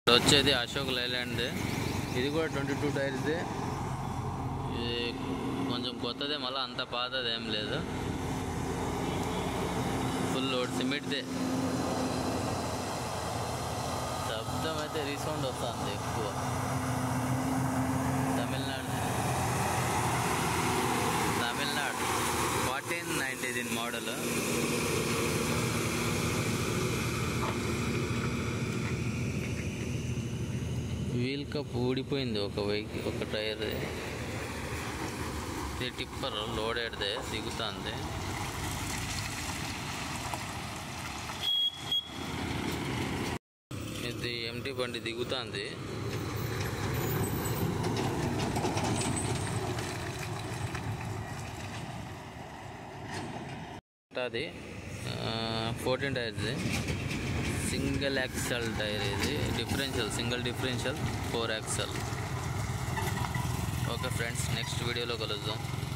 ఇది వచ్చేది అశోక్ లైలాండ్ ఇది కూడా ట్వంటీ టూ టైర్స్దే ఇది కొంచెం కొత్తదే మళ్ళీ అంత పాతది ఏం లేదు ఫుల్ లోడ్ సిమెంట్దే శబ్దం అయితే రీసౌండ్ వస్తుంది ఎక్కువ తమిళనాడు తమిళనాడు ఫార్టీన్ నైంటీ దీని మోడల్ వీల్ కప్ ఊడిపోయింది ఒక వెహికల్ ఒక టైర్ ఇది టిప్పర్ లోడెడ్దే దిగుతుంది ఇది ఎంటీ బండి దిగుతుంది అది ఫోర్టీన్ టైర్ది సింగిల్ యాక్సల్ టైర్ ఇది differential single differential four axle okay friends next వీడియోలో కలుద్దాం